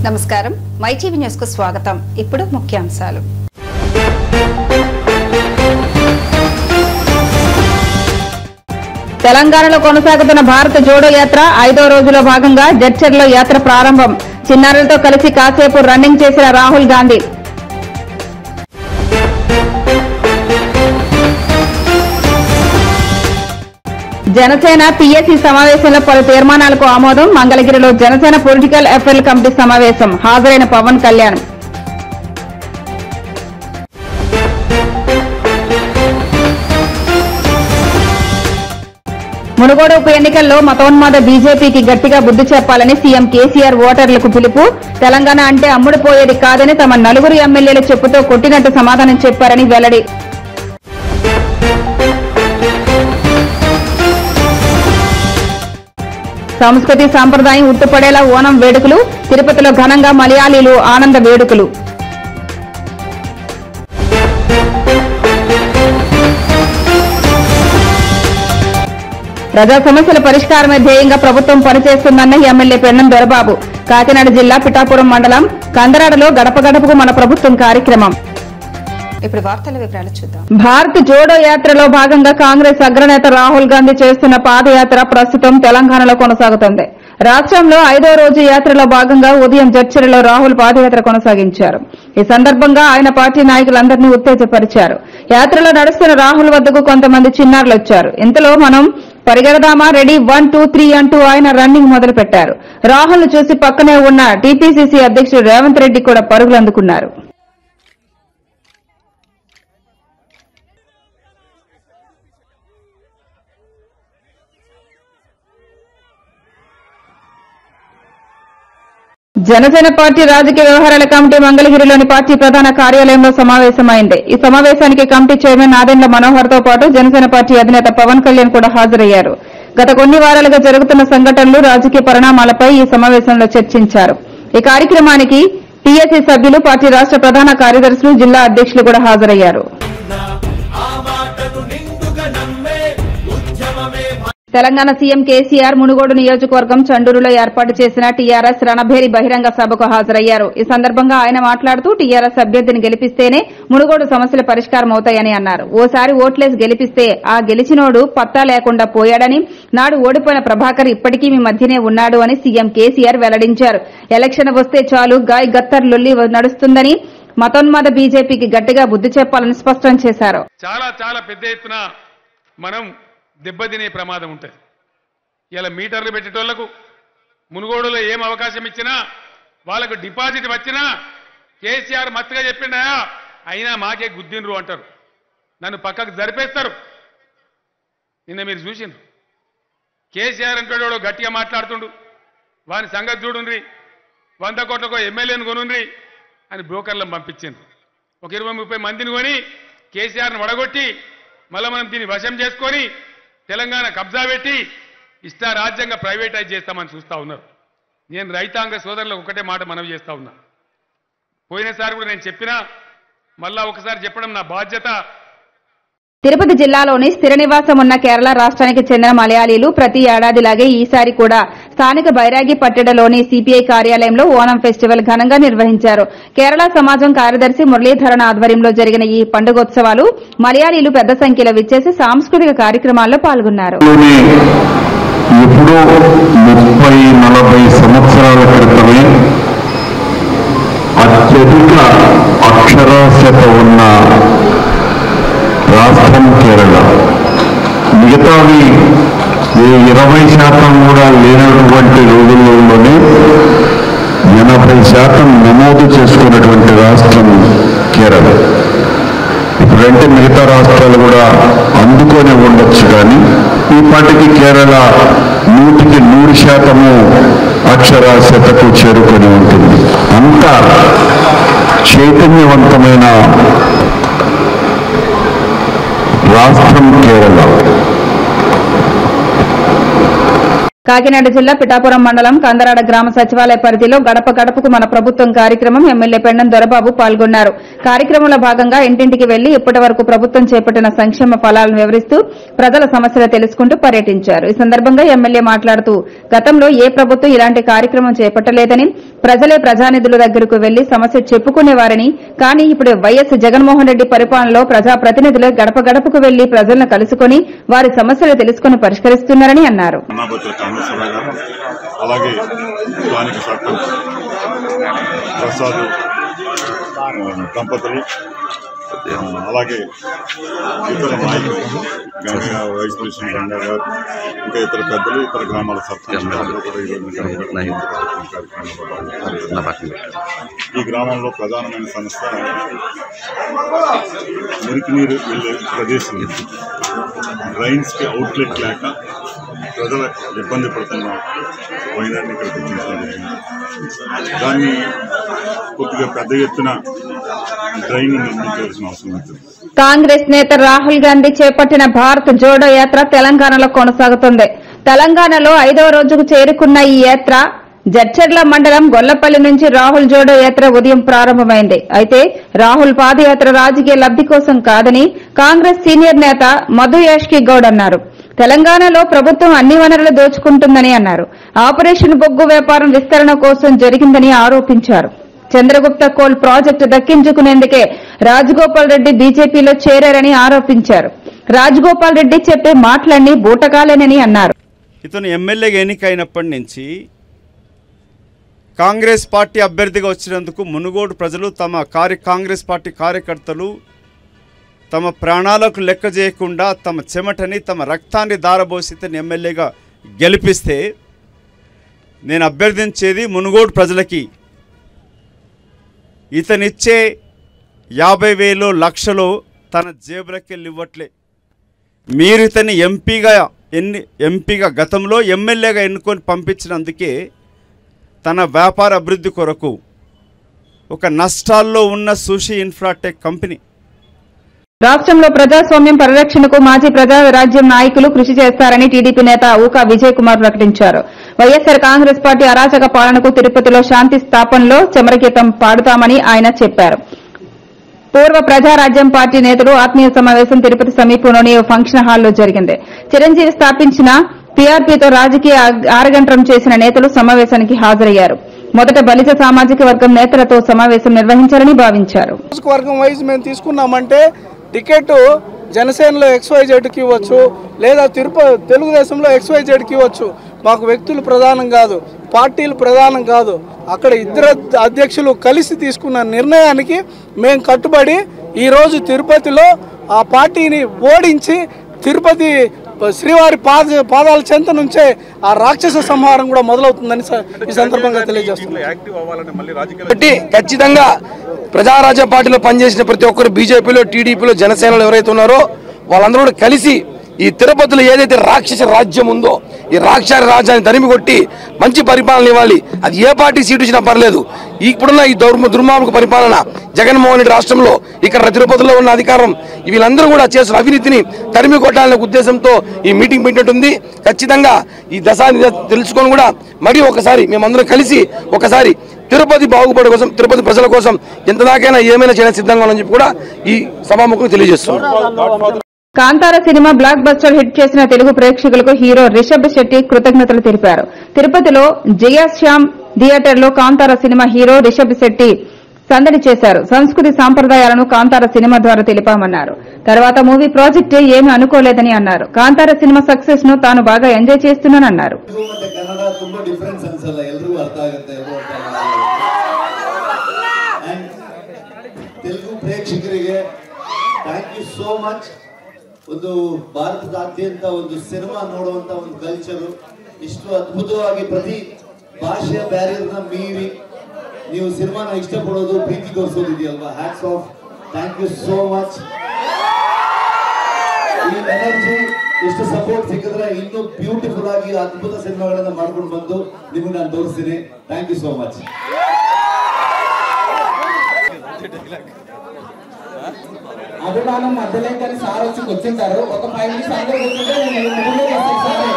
నమస్కారం MyTV news కు స్వాగతం ఇప్పుడు ముఖ్యాంశాలు తెలంగాణలో కొనసాగుతున్న భారత జోడో యాత్ర ఐదో రోజులో భాగంగా జడ్చర్లో యాత్ర ప్రారంభం చిన్నారులతో కలిసి కాసేపు రన్నింగ్ చేసిన రాహుల్ గాంధీ జనసేన పిఎస్సి సమావేశంలో పలు తీర్మానాలకు ఆమోదం మంగళగిరిలో జనసేన పొలిటికల్ అఫైర్ కమిటీ సమావేశం హాజరైన పవన్ కళ్యాణ్ మునుగోడు ఉప ఎన్నికల్లో మతోన్మాద బీజేపీకి గట్టిగా బుద్ధి చెప్పాలని సీఎం కేసీఆర్ ఓటర్లకు పిలుపు తెలంగాణ అంటే అమ్ముడుపోయేది కాదని తమ నలుగురు ఎమ్మెల్యేలు చెప్పుతో కొట్టినట్టు సమాధానం చెప్పారని వెల్లడి సంస్కృతి సాంప్రదాయం ఉట్టుపడేలా ఓణం వేడుకలు తిరుపతిలో ఘనంగా మలయాళీలు ఆనంద వేడుకలు ప్రజా సమస్యల పరిష్కారమే ధ్యేయంగా ప్రభుత్వం పనిచేస్తుందన్న ఎమ్మెల్యే పెన్నం దొరబాబు కాకినాడ జిల్లా పిఠాపురం మండలం కందరాడలో గడప గడపకు మన ప్రభుత్వం కార్యక్రమం ఇప్పుడు వార్తల వివరాలు చూద్దాం భారత్ జోడో యాత్రలో భాగంగా కాంగ్రెస్ అగ్రనేత రాహుల్ గాంధీ చేస్తున్న పాదయాత్ర ప్రస్తుతం తెలంగాణలో కొనసాగుతోంది రాష్ట్రంలో ఐదో రోజు యాత్రలో భాగంగా ఉదయం జడ్చర్లో రాహుల్ పాదయాత్ర కొనసాగించారు ఈ సందర్భంగా ఆయన పార్టీ నాయకులందరినీ ఉత్తేజపరిచారు యాత్రలో నడుస్తున్న రాహుల్ వద్దకు కొంతమంది చిన్నారులు వచ్చారు ఇంతలో మనం పరిగెడదామా రెడీ వన్ టూ త్రీ అంటూ ఆయన రన్నింగ్ మొదలు పెట్టారు రాహుల్ ను చూసి పక్కనే ఉన్న టీపీసీసీ అధ్యక్షుడు రేవంత్ రెడ్డి కూడా పరుగులు అందుకున్నారు జనసేన పార్టీ రాజకీయ వ్యవహారాల కమిటీ మంగళగిరిలోని పార్టీ ప్రధాన కార్యాలయంలో సమావేశమైంది ఈ సమావేశానికి కమిటీ చైర్మన్ నాదెండ్ల మనోహర్ తో పాటు జనసేన పార్టీ అధినేత పవన్ కళ్యాణ్ కూడా హాజరయ్యారు గత కొన్ని వారాలుగా జరుగుతున్న సంఘటనలు రాజకీయ పరిణామాలపై ఈ సమావేశంలో చర్చించారు ఈ కార్యక్రమానికి టీఎస్సీ సభ్యులు పార్టీ రాష్ట్ర ప్రధాన కార్యదర్శులు జిల్లా అధ్యక్షులు కూడా హాజరయ్యారు తెలంగాణ సీఎం కేసీఆర్ మునుగోడు నియోజకవర్గం చండూరులో ఏర్పాటు చేసిన టీఆర్ఎస్ రణభేరి బహిరంగ సభకు హాజరయ్యారు ఈ సందర్భంగా ఆయన మాట్లాడుతూ టీఆర్ఎస్ అభ్యర్థిని గెలిపిస్తేనే మునుగోడు సమస్యలు పరిష్కారం అవుతాయని అన్నారు ఓసారి ఓట్లేసి గెలిపిస్తే ఆ గెలిచినోడు పత్తా లేకుండా పోయాడని నాడు ఓడిపోయిన ప్రభాకర్ ఇప్పటికీ మీ మధ్యనే ఉన్నాడు అని సీఎం కేసీఆర్ వెల్లడించారు ఎలక్షన్ వస్తే చాలు గాయ్ గత్తర్ లొల్లి నడుస్తుందని మతోన్మాద బీజేపీకి గట్టిగా బుద్ధి చెప్పాలని స్పష్టం చేశారు చాలా చాలా పెద్ద ఎత్తున మనం దెబ్బతినే ప్రమాదం ఉంటుంది ఇలా మీటర్లు పెట్టేటోళ్లకు మునుగోడులో ఏం అవకాశం ఇచ్చినా వాళ్ళకు డిపాజిట్ వచ్చినా కేసీఆర్ మత్తుగా చెప్పిండా అయినా మాకే గుద్దిండ్రు అంటారు నన్ను పక్కకు జరిపేస్తారు నిన్న మీరు చూసిండ్రు కేసీఆర్ అంటాడు గట్టిగా మాట్లాడుతుండు వాని సంగతి చూడుండ్రి వంద కోట్లకో ఎమ్మెల్యేని కొనుండ్రి అని బ్రోకర్లను పంపించిండ్రు ఒక ఇరవై ముప్పై మందిని కొని కేసీఆర్ని వడగొట్టి మళ్ళీ మనం దీన్ని వశం చేసుకొని తెలంగాణ కబ్జా పెట్టి ఇష్ట రాజ్యంగా ప్రైవేటైజ్ చేస్తామని చూస్తా ఉన్నారు నేను రైతాంగ సోదరులకు ఒకటే మాట మనవి చేస్తా ఉన్నా పోయినసారి కూడా నేను చెప్పినా మళ్ళా ఒకసారి చెప్పడం నా బాధ్యత తిరుపతి జిల్లాలోని స్థిర నివాసం ఉన్న కేరళ రాష్ట్రానికి చెందిన మలయాళీలు ప్రతి ఏడాదిలాగే ఈసారి కూడా స్థానిక బైరాగి పట్టణలోని సిపిఐ కార్యాలయంలో ఓణం ఫెస్టివల్ ఘనంగా నిర్వహించారు కేరళ సమాజం కార్యదర్శి మురళీధరన్ ఆధ్వర్యంలో జరిగిన ఈ పండుగోత్సవాలు మలయాళీలు పెద్ద సంఖ్యలో విచ్చేసి సాంస్కృతిక కార్యక్రమాల్లో పాల్గొన్నారు లోనే ఎప్పుడో ముప్పై నలభై సంవత్సరాల క్రితమే అత్యధిక అక్షరాస్యత ఉన్న రాష్ట్రం కేరళ మిగతావి ఏ ఇరవై శాతం కూడా లేనటువంటి రోజుల్లోనే ఎనభై శాతం నమోదు చేసుకున్నటువంటి రాష్ట్రం కేరళ ఇప్పుడంటే మిగతా రాష్ట్రాలు కూడా అందుకొని ఉండొచ్చు కానీ ఈ పాటికి కేరళ నూటికి నూరు శాతము అక్షరాస్యతకు చేరుకొని ఉంటుంది అంత చైతన్యవంతమైన రాష్ట్రం కేరళ కాకినాడ జిల్లా పిఠాపురం మండలం కందరాడ గ్రామ సచివాలయ పరిధిలో గడప గడపకు మన ప్రభుత్వం కార్యక్రమం ఎమ్మెల్యే పెండం దొరబాబు పాల్గొన్నారు కార్యక్రమంలో భాగంగా ఇంటింటికి వెళ్లి ఇప్పటి వరకు ప్రభుత్వం చేపట్టిన సంక్షేమ ఫలాలను వివరిస్తూ ప్రజల సమస్యలు తెలుసుకుంటూ పర్యటించారు ఈ సందర్భంగా ఎమ్మెల్యే మాట్లాడుతూ గతంలో ఏ ప్రభుత్వం ఇలాంటి కార్యక్రమం చేపట్టలేదని ప్రజలే ప్రజానిధుల దగ్గరకు వెళ్లి సమస్య చెప్పుకునేవారని కానీ ఇప్పుడు వైఎస్ జగన్మోహన్ రెడ్డి పరిపాలనలో ప్రజాప్రతినిధులు గడప గడపకు వెళ్లి ప్రజలను కలుసుకుని వారి సమస్యలు తెలుసుకుని పరిష్కరిస్తున్నారని అన్నారు అన్నాబతుల కామేశ్వరరావు గారు అలాగే స్థానిక సర్పంచ్ ప్రసాద్ ఆ, దంపతులు ఆ, అలాగే ఇతర నాయకులు గంగా వైస్ ప్రెసిడెంట్ గంగా గారు ఇంకా ఇతర పెద్దలు ఇతర గ్రామాల సర్పంచ్ అందరూ కూడా ఈరోజు కార్యక్రమంలో పాల్గొన్నారు. ఈ గ్రామంలో ప్రధానమైన సమస్య మురికి నీరు వెళ్ళే ప్రదేశం ఇది డ్రైన్స్కి అవుట్లెట్ లేక ప్రజలు ఇబ్బంది పడుతున్న పోయినాన్ని ఇక్కడ గుర్తించడం జరిగింది దాన్ని కొద్దిగా పెద్ద ఎత్తున డ్రైన్ నిర్మించవలసిన అవసరం ఉంటుంది కాంగ్రెస్ నేత రాహుల్ గాంధీ చేపట్టిన భారత్ జోడో యాత్ర తెలంగాణలో కొనసాగుతుంది తెలంగాణలో ఐదవ రోజుకు చేరుకున్న ఈ యాత్ర జడ్చర్ల మండలం గొల్లపల్లి నుంచి రాహుల్ జోడో యాత్ర ఉదయం ప్రారంభమైంది అయితే రాహుల్ పాదయాత్ర రాజకీయ లబ్ది కోసం కాదని కాంగ్రెస్ సీనియర్ నేత మధు యాష్కి గౌడ్ అన్నారు తెలంగాణలో ప్రభుత్వం అన్ని వనరులు దోచుకుంటుందని అన్నారు ఆపరేషన్ బొగ్గు వ్యాపారం విస్తరణ కోసం జరిగిందని ఆరోపించారు చంద్రగుప్త కోల్ ప్రాజెక్టు దక్కించుకునేందుకే రాజగోపాల్ రెడ్డి బీజేపీలో చేరారని ఆరోపించారు రాజగోపాల్ రెడ్డి చెప్పే మాటలన్నీ బూటకాలేనని అన్నారు ఇతను ఎమ్మెల్యేగా ఎన్నికైనప్పటి నుంచి కాంగ్రెస్ పార్టీ అభ్యర్థిగా వచ్చినందుకు మునుగోడు ప్రజలు తమ కార్య కాంగ్రెస్ పార్టీ కార్యకర్తలు తమ ప్రాణాలకు లెక్క చేయకుండా తమ చెమటని తమ రక్తాన్ని దారబోసి ఇతను ఎమ్మెల్యేగా గెలిపిస్తే నేను అభ్యర్థించేది మునుగోడు ప్రజలకి ఇతనిచ్చే యాభై వేలు లక్షలు తన జేబులకెళ్ళి ఇవ్వట్లే మీరు ఇతన్ని ఎంపీగా ఎన్ని ఎంపీగా గతంలో ఎమ్మెల్యేగా ఎన్నుకొని పంపించినందుకే తన వ్యాపార అభివృద్ధి కొరకు ఒక నష్టాల్లో ఉన్న సుషి ఇన్ఫ్రాటెక్ కంపెనీ రాష్ట్రంలో ప్రజాస్వామ్యం పరిరక్షణకు మాజీ ప్రజా రాజ్యం నాయకులు కృషి చేస్తారని టీడీపీ నేత ఊకా విజయ్ కుమార్ ప్రకటించారు వైఎస్సార్ కాంగ్రెస్ పార్టీ అరాచక పాలనకు తిరుపతిలో శాంతి స్థాపనలో చమరగీతం పాడుతామని ఆయన చెప్పారు పూర్వ ప్రజారాజ్యం పార్టీ నేతలు ఆత్మీయ సమావేశం తిరుపతి సమీపంలోని ఓ ఫంక్షన్ హాల్లో జరిగింది చిరంజీవి స్థాపించిన పీఆర్పీతో రాజకీయ ఆరగంటం చేసిన నేతలు సమావేశానికి హాజరయ్యారు మొదట బలిజ సామాజిక వర్గం నేతలతో సమావేశం నిర్వహించారని భావించారు నియోజకవర్గం వైజ్ మేము తీసుకున్నామంటే టికెట్ జనసేనలో ఎక్స్వైజెడ్కి ఇవ్వచ్చు లేదా తిరుపతి తెలుగుదేశంలో ఎక్స్వైజెడ్కి ఇవ్వచ్చు మాకు వ్యక్తులు ప్రధానం కాదు పార్టీలు ప్రధానం కాదు అక్కడ ఇద్దరు అధ్యక్షులు కలిసి తీసుకున్న నిర్ణయానికి మేము కట్టుబడి ఈరోజు తిరుపతిలో ఆ పార్టీని ఓడించి తిరుపతి శ్రీవారి పాద పాదాల చెంత నుంచే ఆ రాక్షస సంహారం కూడా మొదలవుతుందని స- ఈ సందర్భంగా తెలియజేస్తున్నాం కాబట్టి ఖచ్చితంగా ప్రజారాజ్య పార్టీలో పనిచేసిన ప్రతి ఒక్కరు బీజేపీలో టీడీపీలో జనసేనలో ఎవరైతే ఉన్నారో వాళ్ళందరూ కూడా కలిసి ఈ తిరుపతిలో ఏదైతే రాక్షస రాజ్యం ఉందో ఈ రాక్షస రాజ్యాన్ని తరిమి కొట్టి మంచి పరిపాలన ఇవ్వాలి అది ఏ పార్టీ సీటు ఇచ్చినా పర్లేదు ఇప్పుడున్న ఈ దుర్మ దుర్మార్గ పరిపాలన జగన్మోహన్ రెడ్డి రాష్ట్రంలో ఇక్కడ తిరుపతిలో ఉన్న అధికారం వీళ్ళందరూ కూడా చేస్తున్న అవినీతిని తరిమి కొట్టాలనే ఉద్దేశంతో ఈ మీటింగ్ పెట్టినట్టుంది ఖచ్చితంగా ఈ దశాన్ని తెలుసుకొని కూడా మరీ ఒకసారి మేమందరం కలిసి ఒకసారి తిరుపతి బాగుపడే కోసం తిరుపతి ప్రజల కోసం ఎంతదాకైనా ఏమైనా చేయడానికి సిద్ధంగా ఉన్నామని చెప్పి కూడా ఈ సభాముఖం తెలియజేస్తున్నాం Kantara cinema blockbuster hit చేసిన తెలుగు ప్రేక్షకులకు హీరో రిషబ్ శెట్టి కృతజ్ఞతలు తెలిపారు తిరుపతిలో జయాశ్యామ్ థియేటర్లో కాంతార సినిమా హీరో రిషబ్ శెట్టి సందడి చేశారు సంస్కృతి సాంప్రదాయాలను కాంతార సినిమా ద్వారా తెలిపామన్నారు తర్వాత మూవీ ప్రాజెక్టు ఏమీ అనుకోలేదని అన్నారు కాంతార సినిమా సక్సెస్ ను తాను బాగా ఎంజాయ్ చేస్తున్నానన్నారు ಮತ್ತೆ ಕನ್ನಡ ತುಂಬಾ ಡಿಫ್ರೆನ್ಸ್ ಅನ್ಸಲ್ಲ ಎಲ್ರಿಗೂ ಅರ್ಥ ಆಗುತ್ತೆ ಎಲ್ರಿಗೂ ಅರ್ಥ ಆಗಲ್ಲ ಅಂಡ್ ತೆಲುಗು ಪ್ರೇಕ್ಷಕರಿಗೆ ಥ್ಯಾಂಕ್ ಯು ಸೋ ಮಚ್ ಒಂದು ಭಾರತದಾದ್ಯಂತ ಒಂದು ಸಿನಿಮಾ ನೋಡುವಂತ ಒಂದು ಕಲ್ಚರು ಇಷ್ಟು ಅದ್ಭುತವಾಗಿ ಪ್ರತಿ ಭಾಷೆಯ ಬ್ಯಾರಿಯರ್ನ ಮೀರಿ ನೀವು ಸಿನಿಮಾನ ಇಷ್ಟಪಡೋದು ಪ್ರೀತಿ ತೋರಿಸೋದಿದೆಯಲ್ವಾ hats off thank you so much ಈ ಎನರ್ಜಿ ಎಷ್ಟು ಸಪೋರ್ಟ್ ಸಿಕ್ಕಿದ್ರೆ ಇನ್ನೂ ಬ್ಯೂಟಿಫುಲ್ ಆಗಿ ಅದ್ಭುತ ಸಿನಿಮಾಗಳನ್ನ ಮಾಡ್ಕೊಂಡು ಬಂದು ನಿಮ್ಗೆ ನಾನು ತೋರಿಸ್ತೀನಿ ಥ್ಯಾಂಕ್ ಯು ಸೋ ಮಚ್ అభిమానం మధ్యలో కానీ సార్ వచ్చి కూర్చుంటారు ఒక ఫైవ్ మినిట్స్ అందరూ కూర్చుంటే నేను ముందుకు వస్తాను సార్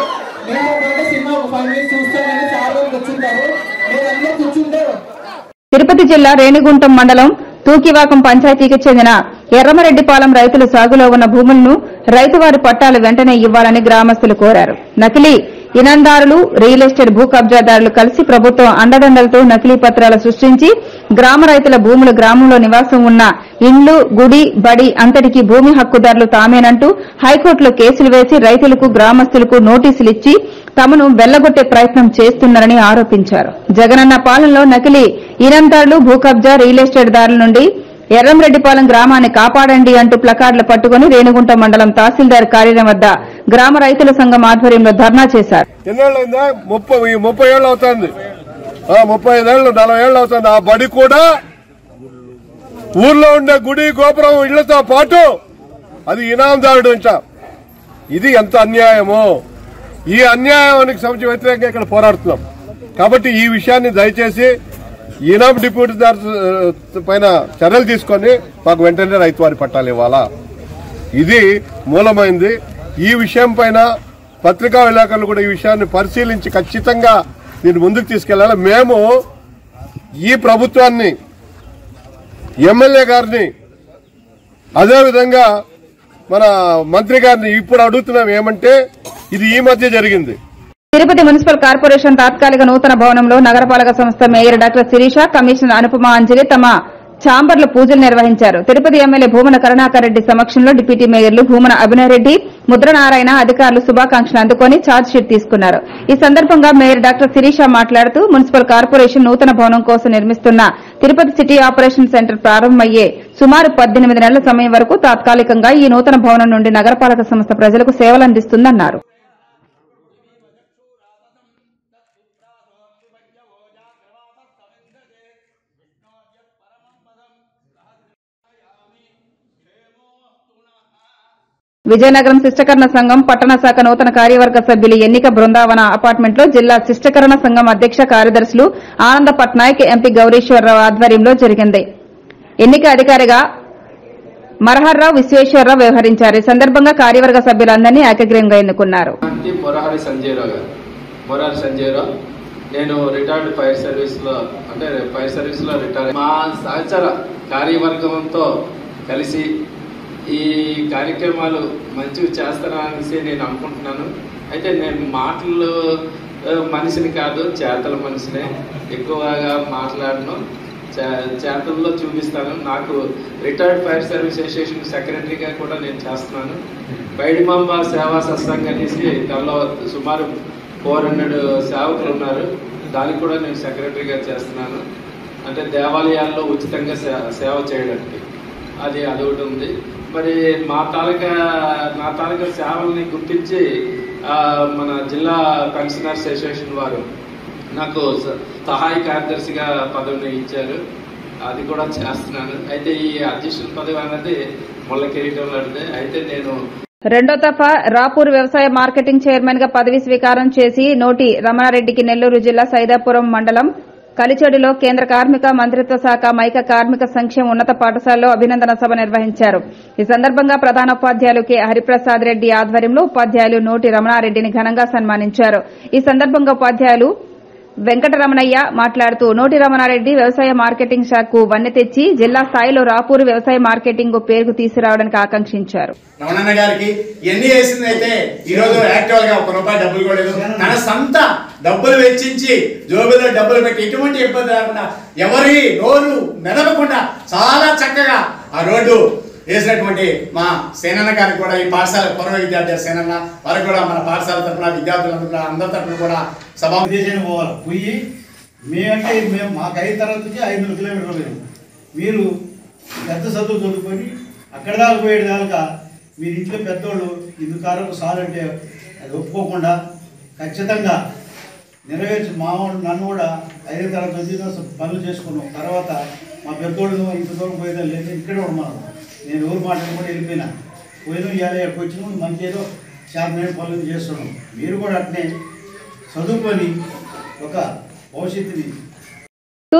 నేను చెప్పాలంటే సినిమా ఒక ఫైవ్ మినిట్స్ చూస్తానని చాలా రోజులు కూర్చుంటారు మీరు అందరూ కూర్చుంటే తిరుపతి జిల్లా రేణిగుంటం మండలం తూకివాకం పంచాయతీకి చెందిన ఎర్రమరెడ్డిపాలెం రైతులు సాగులో ఉన్న భూములను రైతువారి పట్టాలు వెంటనే ఇవ్వాలని గ్రామస్తులు కోరారు నకిలీ ఇనందారులు రియల్ ఎస్టేట్ భూ కబ్జాదారులు కలిసి ప్రభుత్వం అండదండలతో నకిలీ పత్రాలు సృష్టించి గ్రామ రైతుల భూములు గ్రామంలో నివాసం ఉన్న ఇండ్లు గుడి బడి అంతటికీ భూమి హక్కుదారులు తామేనంటూ హైకోర్టులో కేసులు వేసి రైతులకు గ్రామస్తులకు నోటీసులు ఇచ్చి తమను వెళ్లగొట్టే ప్రయత్నం చేస్తున్నారని ఆరోపించారు జగనన్న పాలనలో నకిలీ ఇనందారులు భూ కబ్జా రియల్ ఎస్టేట్ దారుల నుండి ఎర్రంరెడ్డిపాలెం గ్రామాన్ని కాపాడండి అంటూ ప్లకార్డులు పట్టుకుని రేణుగుంట మండలం తహసీల్దార్ కార్యాలయం వద్ద గ్రామ రైతుల సంఘం ఆధ్వర్యంలో ధర్నా చేశారు ఎన్నేళ్ళైందా ముప్పై ఈ ముప్పై ఏళ్ళు అవుతుంది ఆ, ముప్పై ఐదేళ్ళు నలభై ఏళ్ళు అవుతుంది ఆ బడి కూడా ఊర్లో ఉండే గుడి గోపురం ఇళ్లతో పాటు అది ఇనాందారుడు అంట ఇది ఎంత అన్యాయమో ఈ అన్యాయానికి సంబంధించి వ్యతిరేకంగా ఇక్కడ పోరాడుతున్నాం కాబట్టి ఈ విషయాన్ని దయచేసి ఈనాం డిప్యూటీదార్ పైన చర్యలు తీసుకొని మాకు వెంటనే రైతు వారి పట్టాలు ఇవ్వాలా ఇది మూలమైంది ఈ విషయం పైన పత్రికా విలేకరులు కూడా ఈ విషయాన్ని పరిశీలించి ఖచ్చితంగా దీన్ని ముందుకు తీసుకెళ్లాలి మేము ఈ ప్రభుత్వాన్ని ఎమ్మెల్యే గారిని అదేవిధంగా మన మంత్రి గారిని ఇప్పుడు అడుగుతున్నాం ఏమంటే ఇది ఈ మధ్య జరిగింది తిరుపతి మున్సిపల్ కార్పొరేషన్ తాత్కాలిక నూతన భవనంలో నగరపాలక సంస్థ mayor doctor Sirisha commissioner Anupama Anjali తమ ఛాంబర్లో పూజలు నిర్వహించారు తిరుపతి ఎమ్మెల్యే భూమన కరుణాకర్ రెడ్డి సమక్షంలో డిప్యూటీ మేయర్లు భూమన అభినయరెడ్డి ముద్రనారాయణ అధికారులు శుభాకాంక్షలు అందుకొని ఛార్జ్ షీట్ తీసుకున్నారు ఈ సందర్భంగా మేయర్ డాక్టర్ శిరీష మాట్లాడుతూ మున్సిపల్ కార్పొరేషన్ నూతన భవనం కోసం నిర్మిస్తున్న తిరుపతి సిటీ ఆపరేషన్ సెంటర్ ప్రారంభమయ్యే సుమారు పద్దెనిమిది నెలల సమయం వరకు తాత్కాలికంగా ఈ నూతన భవనం నుండి నగరపాలక సంస్థ ప్రజలకు సేవలందిస్తుందన్నారు విజయనగరం శిష్టకరణ సంఘం పట్టణ శాఖ నూతన కార్యవర్గ సభ్యులు ఎన్నిక బృందావన అపార్ట్మెంట్ లో జిల్లా శిష్టకరణ సంఘం అధ్యక్ష కార్యదర్శులు ఆనంద పట్నాయక్ ఎంపీ గౌరీశ్వరరావు ఆధ్వర్యంలో జరిగింది ఎన్నిక అధికారిగా మరహర్రావు విశ్వేశ్వరరావు వ్యవహరించారు ఈ సందర్భంగా కార్యవర్గ సభ్యులందరినీ ఏకగ్రీవంగా ఎన్నుకున్నారు అంటే మొరహరి సంజయరావు గారు మొరహరి సంజయరావు నేను రిటైర్డ్ ఫైర్ సర్వీస్ లో అంటే ఫైర్ సర్వీస్ లో రిటైర్ మా సహచర కార్యవర్గంతో కలిసి ఈ కార్యక్రమాలు మంచివి చేస్తారనేసి నేను అనుకుంటున్నాను అయితే నేను మాటలు ఆ, మనిషిని కాదు చేతల మనిషినే ఎక్కువగా మాట్లాడను చే- చేతల్లో చూపిస్తాను నాకు రిటైర్డ్ ఫైర్ సర్వీస్ అసోసియేషన్ సెక్రటరీగా కూడా నేను చేస్తున్నాను బైడిమాంబ సేవా సత్సంగ్ అనేసి దానిలో సుమారు ఫోర్ హండ్రెడ్ సేవకులు ఉన్నారు దానికి కూడా నేను సెక్రటరీగా చేస్తున్నాను అంటే దేవాలయాల్లో ఉచితంగా సే- సేవ చేయడానికి అది అదొకటి ఉంది మరి మా తాలూకా నా తాలూకా సేవల్ని గుర్తించి ఆ, మన జిల్లా పెన్షనర్స్ అసోసియేషన్ వారు నాకు స- సహాయ కార్యదర్శిగా పదవిని ఇచ్చారు అది కూడా చేస్తున్నాను అయితే ఈ అధ్యక్షుల పదవి అనేది ముళ్ళ కిరీటం లాంటిది అయితే నేను రెండో దఫా రాపూర్ వ్యవసాయ మార్కెటింగ్ చైర్మన్ గా పదవి స్వీకారం చేసి నోటి రమణారెడ్డికి నెల్లూరు జిల్లా సైదాపురం మండలం కలిచెడులో కేంద్ర కార్మిక మంత్రిత్వ శాఖ మైక కార్మిక సంక్షేమ ఉన్నత పాఠశాలలో అభినందన సభ నిర్వహించారు ఈ సందర్భంగా ప్రధాన ఉపాధ్యాయులు కె హరిప్రసాద్ రెడ్డి ఆధ్వర్యంలో ఉపాధ్యాయులు నోటి రమణారెడ్డిని ఘనంగా సన్మానించారు ఈ సందర్భంగా ఉపాధ్యాయులు వెంకటరమణయ్య మాట్లాడుతూ నోటి రమణారెడ్డి వ్యవసాయ మార్కెటింగ్ శాఖకు వన్నె తెచ్చి జిల్లా స్థాయిలో రాపూర్ వ్యవసాయ మార్కెటింగ్ పేరుకు తీసుకురావడానికి ఆకాంక్షించారు రమణన్న గారికి ఎన్ని చేసింది అయితే ఈ రోజు యాక్చువల్ గా ఒక రూపాయి డబ్బులు కూడా లేదు తన సొంత డబ్బులు వెచ్చించి జోబులో డబ్బులు పెట్టి ఎటువంటి ఇబ్బంది లేకుండా ఎవరి నోరు మెదలకుండా చాలా చక్కగా ఆ రోడ్డు వేసినటువంటి మా సేనన్న గారికి కూడా ఈ పాఠశాల పూర్వ విద్యార్థి సేనన్న వారికి కూడా మన పాఠశాల తరఫున విద్యార్థులందరూ కూడా అందరి తరఫున కూడా సభా విదేశానికి పోవాలి పోయి మేమంటే మేము మాకు ఐదు తరగతికి ఐదు వందల కిలోమీటర్లు మేము మీరు పెద్ద చదువు చదువుకొని అక్కడ దాకా పోయేది దాకా మీరు ఇంట్లో పెద్దోళ్ళు ఇందుకారకు సార్ అంటే అది ఒప్పుకోకుండా ఖచ్చితంగా నెరవేర్చి మా వాళ్ళు నన్ను కూడా ఐదో తరగతి వచ్చి పనులు చేసుకున్నాం తర్వాత మా పెద్దోళ్ళు ఇంత దూరం పోయేదా లేదు ఇక్కడే ఉన్నాను నేను ఊరు మాటలు కూడా వెళ్ళిపోయినా పోయినా ఇవాళ ఇక్కడికి వచ్చిన మంచి ఏదో చాలా పనులు చేస్తున్నాం మీరు కూడా అట్నే చదువుకొని ఒక భవిష్యత్తుని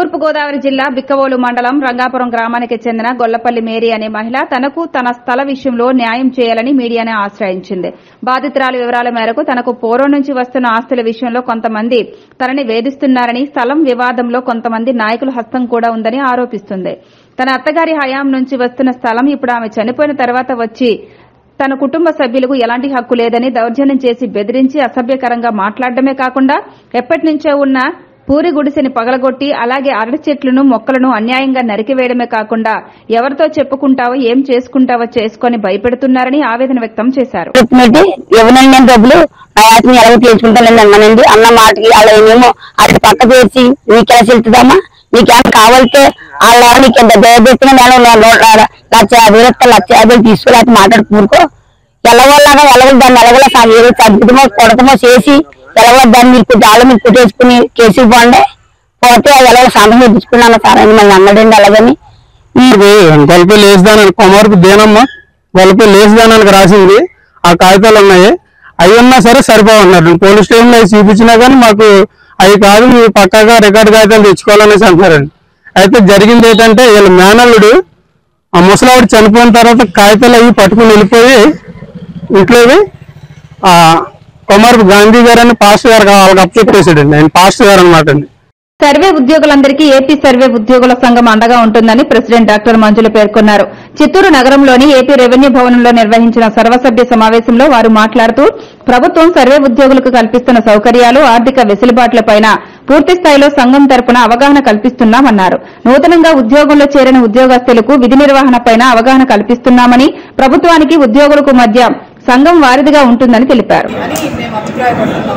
తూర్పుగోదావరి జిల్లా బిక్కవోలు మండలం రంగాపురం గ్రామానికి చెందిన గొల్లపల్లి మేరీ అనే మహిళ తనకు తన స్థల విషయంలో న్యాయం చేయాలని మీడియాను ఆశ్రయించింది బాధితురాలి వివరాల మేరకు తనకు పూర్వం నుంచి వస్తున్న ఆస్తుల విషయంలో కొంతమంది తనని వేధిస్తున్నారని స్థలం వివాదంలో కొంతమంది నాయకుల హస్తం కూడా ఉందని ఆరోపిస్తుంది తన అత్తగారి హయాం నుంచి వస్తున్న స్థలం ఇప్పుడు ఆమె చనిపోయిన తర్వాత వచ్చి తన కుటుంబ సభ్యులకు ఎలాంటి హక్కు లేదని దౌర్జన్యం చేసి బెదిరించి అసభ్యకరంగా మాట్లాడడమే కాకుండా ఎప్పటి నుంచో ఉన్న పూరి గుడిసెని పగలగొట్టి అలాగే అరటి చెట్లను మొక్కలను అన్యాయంగా నరికివేయడమే కాకుండా ఎవరితో చెప్పుకుంటావో ఏం చేసుకుంటావో చేసుకొని భయపెడుతున్నారని ఆవేదన వ్యక్తం చేశారు చెప్పినట్టు ఇవ్వనండి నేను డబ్బులు నా వాటిని ఎలాగో తీర్చుకుంటానండి అన్నానండి అన్న మాటకి అలా ఏమేమో అది పక్క పేర్చి నీకెలా చెల్తుందమ్మా నీకేమైనా కావాలితే వాళ్ళ నీకు ఎంత దయపెట్టిన నేను లక్ష యాభై వేలు లక్ష యాభై వేలు తీసుకోలేక మాట్లాడు కూరుకో ఎలవల్లాగా ఎలవలు దాన్ని ఎలవల ఏదో తగ్గుతమో కొడతమో చేసి ఎలవల దాన్ని మీరు కొంచెం ఆళ్ళు మీరు కుట్టేసుకుని కేసుకు పోండి పోతే ఎలవల సంతకం ఇప్పించుకున్నాను సార్ అని మళ్ళీ అన్నాడండి అలాగని ఇది గొలపి లేచిదానానికి కొమరపు దేనమ్మ గొలపి లేచిదానానికి రాసింది ఆ కాగితాలు ఉన్నాయి అవి ఉన్నా సరే సరిపోవన్నారు పోలీస్ స్టేషన్లో అవి చూపించినా కానీ మాకు అవి కాదు మీరు పక్కాగా రికార్డు కాగితాలు తెచ్చుకోవాలనేసి అంటున్నారండి అయితే జరిగింది ఏంటంటే వీళ్ళ మేనల్లుడు ఆ ముసలావిడ చనిపోయిన తర్వాత కాగితాలు అవి పట్టుకుని వెళ్ళిపోయి ఇంట్లోవి ఆ కొమరపు గాంధీ గారు అని పాస్టర్ గారు వాళ్ళకి అప్పు చెప్పేసాడండి ఆయన పాస్టర్ గారు అనమాట అండి సర్వే ఉద్యోగులందరికీ ఏపీ సర్వే ఉద్యోగుల సంఘం అండగా ఉంటుందని ప్రెసిడెంట్ డాక్టర్ మంజుల పేర్కొన్నారు చిత్తూరు నగరంలోని ఏపీ రెవెన్యూ భవనంలో నిర్వహించిన సర్వసభ్య సమావేశంలో వారు మాట్లాడుతూ ప్రభుత్వం సర్వే ఉద్యోగులకు కల్పిస్తున్న సౌకర్యాలు ఆర్థిక వెసులుబాట్లపైన పూర్తి స్థాయిలో సంఘం తరపున అవగాహన కల్పిస్తున్నామన్నారు నూతనంగా ఉద్యోగంలో చేరిన ఉద్యోగస్తులకు విధి నిర్వహణపైన అవగాహన కల్పిస్తున్నామని ప్రభుత్వానికి ఉద్యోగులకు మధ్య సంఘం వారిదిగా ఉంటుందని తెలిపారు అని మేము అభిప్రాయపడుతున్నాము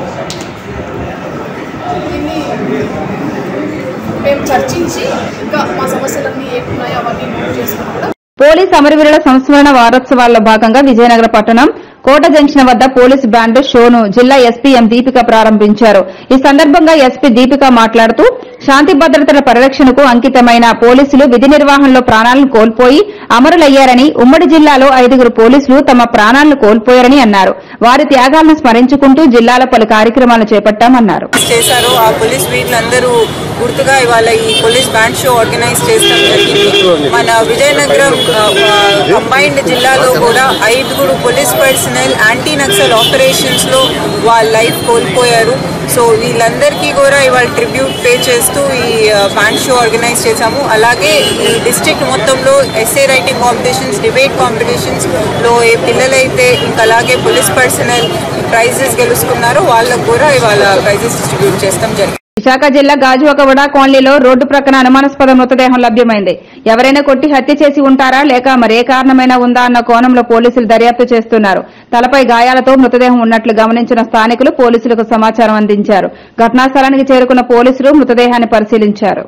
దీన్ని మేము చర్చించి ఇంకా మా సమస్యలన్నీ ఏమున్నాయో అవన్నీ నోట్ చేసుకుని కూడా పోలీస్ అమరవీరుల సంస్మరణ వారోత్సవాల్లో భాగంగా విజయనగర పట్టణం కోట జంక్షన్ వద్ద పోలీస్ బ్యాండ్ షోను జిల్లా ఎస్పీ ఎం దీపిక ప్రారంభించారు ఈ సందర్భంగా ఎస్పీ దీపిక మాట్లాడుతూ శాంతి భద్రతల పరిరక్షణకు అంకితమైన పోలీసులు విధి నిర్వహణలో ప్రాణాలను కోల్పోయి అమరులయ్యారని ఉమ్మడి జిల్లాలో ఐదుగురు పోలీసులు తమ ప్రాణాలను కోల్పోయారని అన్నారు వారి త్యాగాలను స్మరించుకుంటూ జిల్లాలో పలు కార్యక్రమాలు చేపట్టామన్నారు చేశారో ఆ పోలీస్ వీళ్ళందరూ గుర్తుగా ఇవాళ ఈ పోలీస్ బ్యాండ్ షో ఆర్గనైజ్ చేస్తాం జరిగింది మన విజయనగరం కంబైన్డ్ జిల్లాలో కూడా ఐదుగురు police personnel anti Naxal operations లో వాళ్ళ లైఫ్ కోల్పోయారు సో వీళ్ళందరికీ కూడా ఇవాళ ట్రిబ్యూట్ పే చేస్తూ ఈ బ్యాండ్ షో ఆర్గనైజ్ చేశాము అలాగే ఈ డిస్ట్రిక్ట్ మొత్తంలో essay writing competitions debate competitions లో ఏ పిల్లలైతే ఇంకా అలాగే పోలీస్ పర్సనల్ ప్రైజెస్ గెలుచుకున్నారో వాళ్ళకు కూడా ఇవాళ ప్రైజెస్ డిస్ట్రిబ్యూట్ చేస్తాం జరిగింది విశాఖ జిల్లా గాజువాకగూడ కాలనీలో రోడ్డు ప్రక్కన అనుమానాస్పద మృతదేహం లభ్యమైంది ఎవరైనా కొట్టి హత్య చేసి ఉంటారా లేక మరే కారణమైనా ఉందా అన్న కోణంలో పోలీసులు దర్యాప్తు చేస్తున్నారు తలపై గాయాలతో మృతదేహం ఉన్నట్లు గమనించిన స్థానికులు పోలీసులకు సమాచారం అందించారు ఘటనా స్థలానికి చేరుకున్న పోలీసులు మృతదేహాన్ని పరిశీలించారు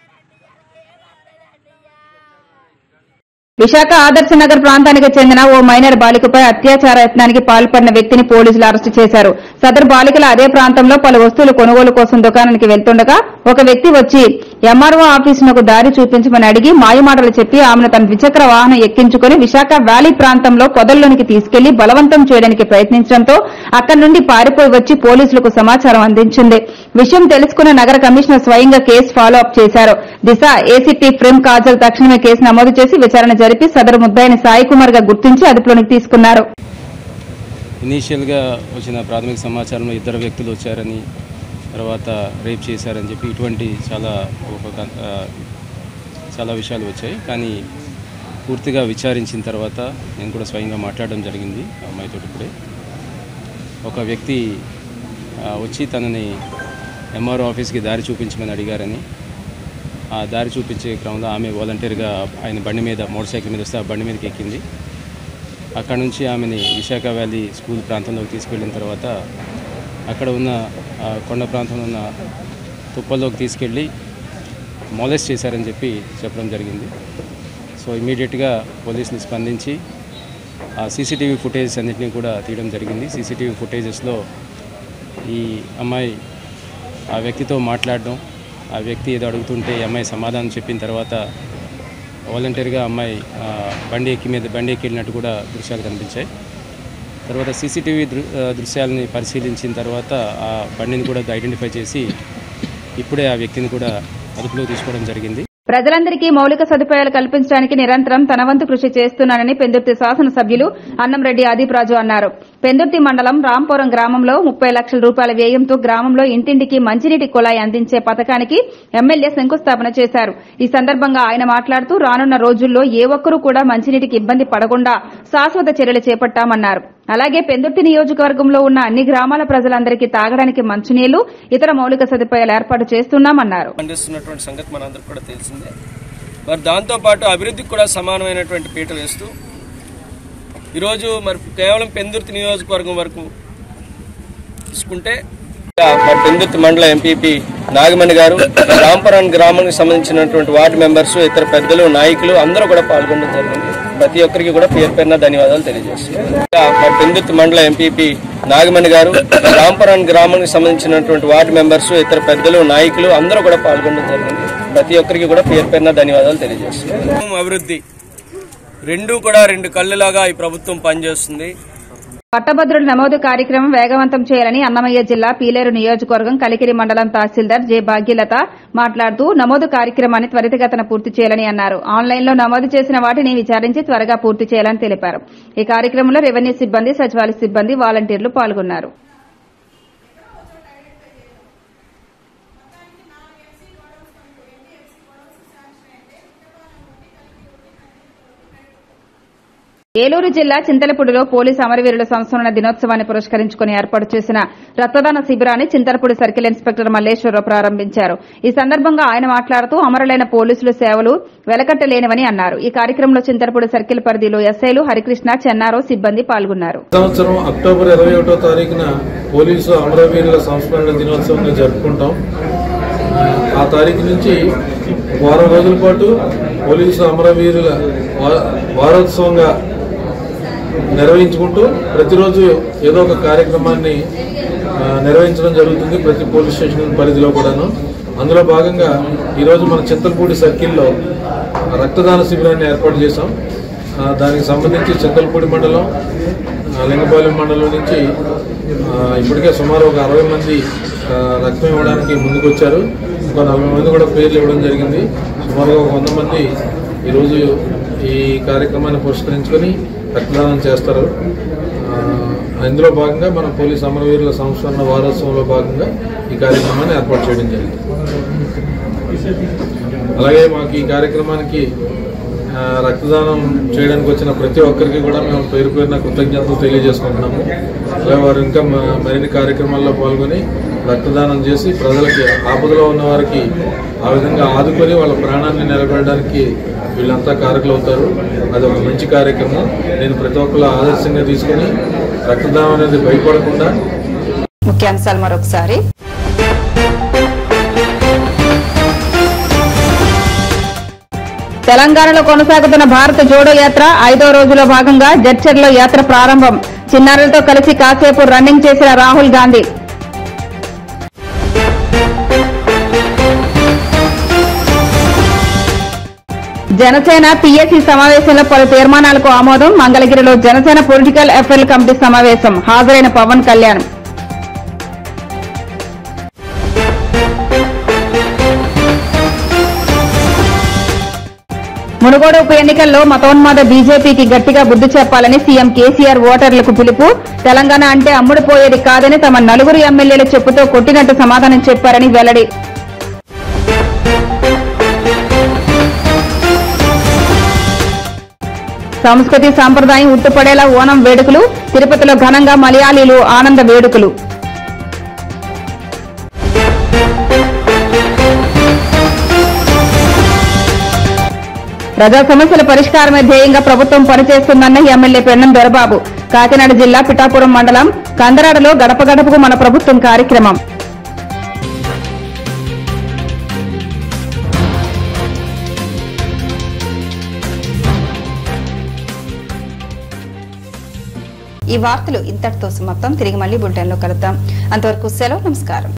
విశాఖ ఆదర్శ నగర్ ప్రాంతానికి చెందిన ఓ మైనర్ బాలికపై అత్యాచార యత్నానికి పాల్పడిన వ్యక్తిని పోలీసులు అరెస్టు చేశారు సదరు బాలికల అదే ప్రాంతంలో పలు వస్తువులు కొనుగోలు కోసం దుకాణానికి వెళ్తుండగా ఒక వ్యక్తి వచ్చి ఎంఆర్ఓ ఆఫీసునకు దారి చూపించమని అడిగి మాయమాటలు చెప్పి ఆమెను తన ద్విచక్ర వాహనం ఎక్కించుకుని విశాఖ వ్యాలీ ప్రాంతంలో పొదల్లోనికి తీసుకెళ్లి బలవంతం చేయడానికి ప్రయత్నించడంతో అక్కడి నుండి పారిపోయి వచ్చి పోలీసులకు సమాచారం అందించింది విషయం తెలుసుకున్న నగర కమిషనర్ స్వయంగా కేసు ఫాలో అప్ చేశారు దిశ ఏసీపీ ఫ్రెమ్ కాజల్ తక్షణమే కేసు నమోదు చేసి విచారణ జరిపి సదరు ముద్దాయిని సాయి కుమార్ గా గుర్తించి అదుపులోనికి తీసుకున్నారు ఇనీషియల్గా వచ్చిన ప్రాథమిక సమాచారంలో ఇద్దరు వ్యక్తులు వచ్చారని తర్వాత రేప్ చేశారని చెప్పి ఇటువంటి చాలా ఒక ఆ, చాలా విషయాలు వచ్చాయి కానీ పూర్తిగా విచారించిన తర్వాత నేను కూడా స్వయంగా మాట్లాడడం జరిగింది ఆ అమ్మాయితో ఇప్పుడే ఒక వ్యక్తి ఆ, వచ్చి తనని ఎంఆర్ఓ ఆఫీస్కి దారి చూపించమని అడిగారని ఆ దారి చూపించే క్రమంలో ఆమె వాలంటీర్గా ఆయన బండి మీద మోటార్ సైకిల్ మీద వస్తే ఆ బండి మీదకి ఎక్కింది అక్కడ నుంచి ఆమెని విశాఖ వ్యాలీ స్కూల్ ప్రాంతంలోకి తీసుకెళ్ళిన తర్వాత అక్కడ ఉన్న ఆ, కొండ ప్రాంతంలో ఉన్న తుప్పల్లోకి తీసుకెళ్ళి మొలెస్ట్ చేశారని చెప్పి చెప్పడం జరిగింది సో ఇమీడియట్గా పోలీసులు స్పందించి ఆ సీసీటీవీ ఫుటేజెస్ అన్నింటినీ కూడా తీయడం జరిగింది సీసీటీవీ ఫుటేజెస్లో ఈ అమ్మాయి ఆ వ్యక్తితో మాట్లాడడం ఆ వ్యక్తి ఏదో అడుగుతుంటే ఈ అమ్మాయి సమాధానం చెప్పిన తర్వాత వాలంటీర్గా అమ్మాయి ఆ, బండి ఎక్కి మీద బండి ఎక్కి వెళ్ళినట్టు కూడా దృశ్యాలు కనిపించాయి తర్వాత సీసీటీవీ దృ ఆ, దృశ్యాలని పరిశీలించిన తర్వాత ఆ బండిని కూడా ఐడెంటిఫై చేసి ఇప్పుడే ఆ వ్యక్తిని కూడా అదుపులో తీసుకోవడం జరిగింది ప్రజలందరికీ మౌలిక సదుపాయాలు కల్పించడానికి నిరంతరం తన వంతు కృషి చేస్తున్నానని పెందుర్తి శాసనసభ్యులు అన్నంరెడ్డి ఆదిప్రాజు అన్నారు పెందుర్తి మండలం రాంపురం గ్రామంలో ముప్పై లక్షల రూపాయల వ్యయంతో గ్రామంలో ఇంటింటికి మంచినీటి కుళాయి అందించే పథకానికి ఎమ్మెల్యే శంకుస్థాపన చేశారు ఈ సందర్భంగా ఆయన మాట్లాడుతూ రానున్న రోజుల్లో ఏ ఒక్కరూ కూడా మంచినీటికి ఇబ్బంది పడకుండా శాశ్వత చర్యలు చేపట్టామన్నారు అలాగే పెందుర్తి నియోజకవర్గంలో ఉన్న అన్ని గ్రామాల ప్రజలందరికీ తాగడానికి మంచినీళ్లు ఇతర మౌలిక సదుపాయాలు ఏర్పాటు చేస్తున్నామన్నారు అందిస్తున్నటువంటి సంగతి మనందరికి కూడా తెలిసిందే మరి దాంతోపాటు అభివృద్ధికి కూడా సమానమైనటువంటి పీట వేస్తూ ఈరోజు మరి కేవలం పెందుర్తి నియోజకవర్గం వరకు తీసుకుంటే మరి పెందుర్తి మండల ఎంపీపీ నాగమణి గారు రాంపురం గ్రామానికి సంబంధించినటువంటి వార్డు మెంబర్స్ ఇతర పెద్దలు నాయకులు అందరూ కూడా పాల్గొనడం జరిగింది ప్రతి ఒక్కరికి కూడా పేరు పేరున ధన్యవాదాలు తెలియజేస్తున్నాను మరి పెందుర్తి మండల ఎంపీపీ నాగమణి గారు రాంపురం గ్రామానికి సంబంధించినటువంటి వార్డు మెంబర్స్ ఇతర పెద్దలు నాయకులు అందరూ కూడా పాల్గొనడం జరిగింది ప్రతి ఒక్కరికి కూడా పేరు పేరున ధన్యవాదాలు తెలియజేస్తున్నాను అభివృద్ధి రెండు కూడా రెండు కళ్ళులాగా ఈ ప్రభుత్వం పనిచేస్తుంది పట్టభద్రుల నమోదు కార్యక్రమం వేగవంతం చేయాలని అన్నమయ్య జిల్లా పీలేరు నియోజకవర్గం కలికిరి మండలం తహసీల్దార్ జె భాగ్యలత మాట్లాడుతూ నమోదు కార్యక్రమాన్ని త్వరితగతన పూర్తి చేయాలని అన్నారు ఆన్లైన్లో నమోదు చేసిన వాటిని విచారించి త్వరగా పూర్తి చేయాలని తెలిపారు ఈ కార్యక్రమంలో రెవెన్యూ సిబ్బంది సచివాలయ సిబ్బంది వాలంటీర్లు పాల్గొన్నారు ఏలూరు జిల్లా చింతలపూడిలో పోలీసు అమరవీరుల సంస్మరణ దినోత్సవాన్ని పురస్కరించుకుని ఏర్పాటు చేసిన రక్తదాన శిబిరాన్ని చింతలపూడి సర్కిల్ ఇన్స్పెక్టర్ మల్లేశ్వరరావు ప్రారంభించారు ఈ సందర్భంగా ఆయన మాట్లాడుతూ అమరులైన పోలీసుల సేవలు వెలకట్టలేనివని అన్నారు ఈ కార్యక్రమంలో చింతలపూడి సర్కిల్ పరిధిలో ఎస్ఐలు హరికృష్ణ చెన్నారో సిబ్బంది పాల్గొన్నారు సంవత్సరం అక్టోబర్ ఇరవై ఒకటో తారీఖున పోలీసు అమరవీరుల సంస్మరణ దినోత్సవంగా జరుపుకుంటాం ఆ తారీఖు నుంచి వారం రోజుల పాటు పోలీసు అమరవీరుల వా- వారోత్సవంగా నిర్వహించుకుంటూ ప్రతిరోజు ఏదో ఒక కార్యక్రమాన్ని ఆ, నిర్వహించడం జరుగుతుంది ప్రతి పోలీస్ స్టేషన్ పరిధిలో కూడాను అందులో భాగంగా ఈరోజు మన చింతలపూడి సర్కిల్లో రక్తదాన శిబిరాన్ని ఏర్పాటు చేశాం ఆ, దానికి సంబంధించి చింతలపూడి మండలం ఆ, లింగపాలెం మండలం నుంచి ఆ, ఇప్పటికే సుమారు ఒక అరవై మంది ఆ, రక్తం ఇవ్వడానికి ముందుకు వచ్చారు ఒక నలభై మంది కూడా పేర్లు ఇవ్వడం జరిగింది సుమారుగా ఒక వంద మంది ఈరోజు ఈ కార్యక్రమాన్ని పురస్కరించుకొని రక్తదానం చేస్తారు ఆ, ఇందులో భాగంగా మన పోలీస్ అమరవీరుల సంస్మరణ వారోత్సవంలో భాగంగా ఈ కార్యక్రమాన్ని ఏర్పాటు చేయడం జరిగింది అలాగే మాకు ఈ కార్యక్రమానికి ఆ, రక్తదానం చేయడానికి వచ్చిన ప్రతి ఒక్కరికి కూడా మేము పేరు పేరున కృతజ్ఞతలు తెలియజేసుకుంటున్నాము అలాగే వారు ఇంకా మ- మరిన్ని కార్యక్రమాల్లో పాల్గొని రక్తదానం చేసి ప్రజలకి ఆపదలో ఉన్న వారికి ఆ విధంగా ఆదుకొని వాళ్ళ ప్రాణాన్ని నిలబెట్టడానికి వీళ్ళంతా కారకులు అవుతారు అది ఒక మంచి కార్యక్రమం నేను ప్రతి ఒక్కరు ఆదర్శంగా తీసుకొని రక్తదానం అనేది భయపడకుండా ముఖ్యాంశాలు మరొకసారి తెలంగాణలో కొనసాగుతున్న భారత జోడో యాత్ర ఐదో రోజులో భాగంగా జడ్చర్లో యాత్ర ప్రారంభం చిన్నారులతో కలిసి కాసేపు రన్నింగ్ చేసిన రాహుల్ గాంధీ జనసేన పిఎస్సి సమావేశంలో పలు తీర్మానాలకు ఆమోదం మంగళగిరిలో జనసేన పొలిటికల్ అఫైర్ కమిటీ సమావేశం హాజరైన పవన్ కళ్యాణ్ మునుగోడు ఉప ఎన్నికల్లో మతోన్మాద బీజేపీకి గట్టిగా బుద్ధి చెప్పాలని సీఎం కేసీఆర్ ఓటర్లకు పిలుపు తెలంగాణ అంటే అమ్ముడుపోయేది కాదని తమ నలుగురు ఎమ్మెల్యేలు చెప్పుతో కొట్టినట్టు సమాధానం చెప్పారని వెల్లడి సంస్కృతి సాంప్రదాయం ఉట్టుపడేలా ఓణం వేడుకలు తిరుపతిలో ఘనంగా మలయాళీలు ఆనంద వేడుకలు ప్రజా సమస్యల పరిష్కారమే ధ్యేయంగా ప్రభుత్వం పనిచేస్తుందన్న ఎమ్మెల్యే పెన్నం దొరబాబు కాకినాడ జిల్లా పిఠాపురం మండలం కందరాడలో గడప గడపకు మన ప్రభుత్వం కార్యక్రమం ఈ వార్తలు ఇంతటితో సమాప్తం తిరిగి మళ్ళీ బులెటిన్లో కలుద్దాం అంతవరకు సెలవు నమస్కారం